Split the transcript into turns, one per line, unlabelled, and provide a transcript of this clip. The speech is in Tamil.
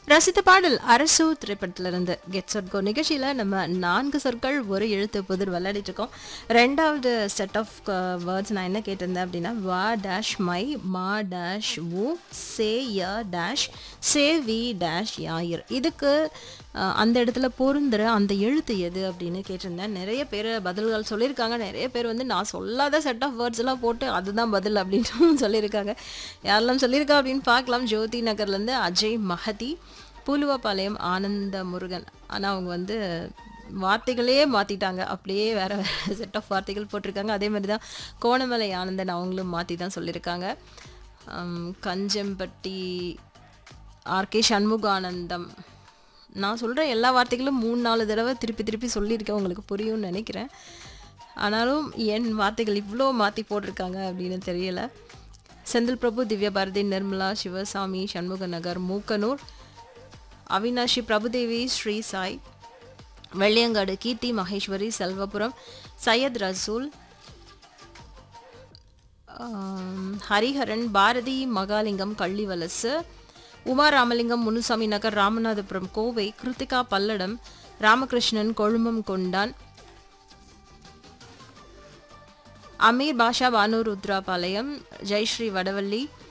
பிரசித்த பாடல் அரசு திரைப்படத்திலிருந்து கெட் சொட் கோ நிகழ்ச்சியில் நம்ம நான்கு சொற்கள் ஒரு எழுத்து புதிர் விளையாடிட்டு இருக்கோம் ரெண்டாவது செட் ஆஃப் வேர்ட்ஸ் நான் என்ன கேட்டிருந்தேன் அப்படின்னா வா டேஷ் மை மா டேஷ் வு சே ய டேஷ் சே வி டேஷ் யாயிர் இதுக்கு அஹ், அந்த இடத்துல பொருந்துற அந்த எழுத்து எது அப்படின்னு கேட்டிருந்தேன் நிறைய பேர் பதில்கள் சொல்லியிருக்காங்க நிறைய பேர் வந்து நான் சொல்லாத செட் ஆஃப் வேர்ட்ஸ் எல்லாம் போட்டு அதுதான் பதில் அப்படின்னு சொல்லியிருக்காங்க யாரெல்லாம் சொல்லியிருக்கா அப்படின்னு பார்க்கலாம் ஜோதி நகர்லேருந்து அஜய் மஹதி பூலுவாபாளையம் ஆனந்த முருகன் ஆனால் அவங்க வந்து வார்த்தைகளே மாற்றிட்டாங்க அப்படியே வேற வேற செட் ஆஃப் வார்த்தைகள் போட்டிருக்காங்க அதே மாதிரி தான் கோணமலை ஆனந்தன் அவங்களும் மாற்றி தான் சொல்லியிருக்காங்க ஹம், கஞ்சம்பட்டி ஆர்கே சண்முகானந்தம் நான் சொல்கிற எல்லா வார்த்தைகளும் மூணு நாலு தடவை திருப்பி திருப்பி சொல்லியிருக்கேன் உங்களுக்கு புரியும்னு நினைக்கிறேன் ஆனாலும் என் வார்த்தைகள் இவ்வளோ மாற்றி போட்டிருக்காங்க அப்படின்னு தெரியல செந்தில் பிரபு திவ்யா பாரதி நிர்மலா சிவசாமி சண்முக நகர் மூக்கனூர் அவினாஷி பிரபுதேவி ஸ்ரீ சாய் வெள்ளியங்காடு கீர்த்தி மகேஸ்வரி செல்வபுரம் சையத் ரசூல் ஆம், ஹரிஹரன் பாரதி மகாலிங்கம் கள்ளிவலசு உமா ராமலிங்கம் முனுசாமி நகர் ராமநாதபுரம் கோவை கிருத்திகா பல்லடம் ராமகிருஷ்ணன் கொழும்பம் கொண்டான் அமீர் பாஷா பானூர் ருத்ராபாளையம் ஜெயஸ்ரீ வடவள்ளி